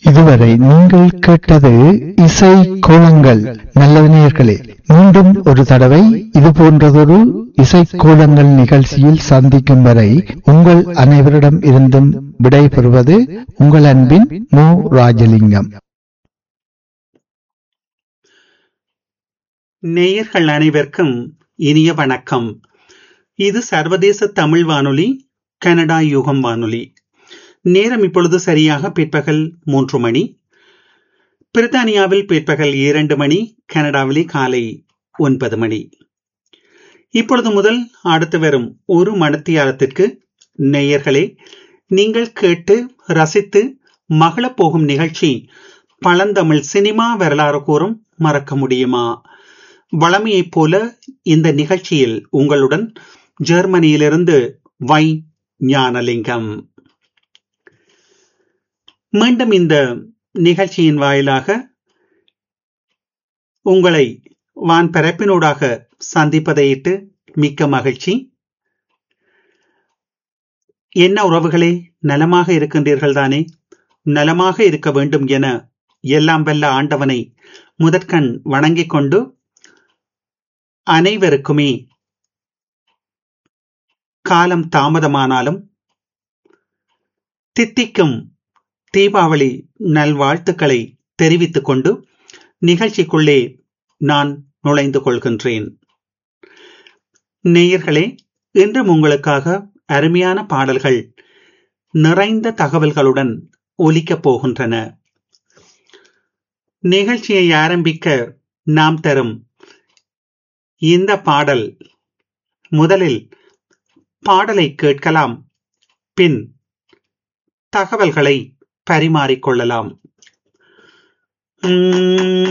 இதுவரை நீங்கள் கேட்டது இசை கோலங்கள் நல்லது நேயர்களே மீண்டும் ஒரு தடவை இது போன்றதொரு இசை கோலங்கள் நிகழ்ச்சியில் சந்திக்கும் வரை உங்கள் அனைவரிடம் இருந்தும் விடைபெறுவது உங்கள் அன்பின் மு ராஜலிங்கம் நேயர்கள் அனைவருக்கும் இனிய வணக்கம் இது சர்வதேச தமிழ் வானொலி கனடா யுகம் வானொலி நேரம் இப்பொழுது சரியாக பிற்பகல் மூன்று மணி பிரித்தானியாவில் பிற்பகல் இரண்டு மணி கனடாவிலே காலை ஒன்பது மணி இப்பொழுது முதல் அடுத்து வரும் ஒரு மணத்தியாலத்திற்கு நேயர்களே நீங்கள் கேட்டு ரசித்து மகளப் போகும் நிகழ்ச்சி பழந்தமிழ் சினிமா வரலாறு கூறும் மறக்க முடியுமா வளமையைப் போல இந்த நிகழ்ச்சியில் உங்களுடன் ஜெர்மனியிலிருந்து வை ஞானலிங்கம் மீண்டும் இந்த நிகழ்ச்சியின் வாயிலாக உங்களை வான் பரப்பினூடாக சந்திப்பதையிட்டு மிக்க மகிழ்ச்சி என்ன உறவுகளே நலமாக இருக்கின்றீர்கள் தானே நலமாக இருக்க வேண்டும் என எல்லாம் வல்ல ஆண்டவனை முதற்கண் வணங்கிக் கொண்டு அனைவருக்குமே காலம் தாமதமானாலும் தித்திக்கும் தீபாவளி நல்வாழ்த்துக்களை தெரிவித்துக் கொண்டு நிகழ்ச்சிக்குள்ளே நான் நுழைந்து கொள்கின்றேன் நேயர்களே இன்றும் உங்களுக்காக அருமையான பாடல்கள் நிறைந்த தகவல்களுடன் ஒலிக்கப் போகின்றன நிகழ்ச்சியை ஆரம்பிக்க நாம் தரும் இந்த பாடல் முதலில் பாடலை கேட்கலாம் பின் தகவல்களை பரிமாறிக்கொள்ளலாம்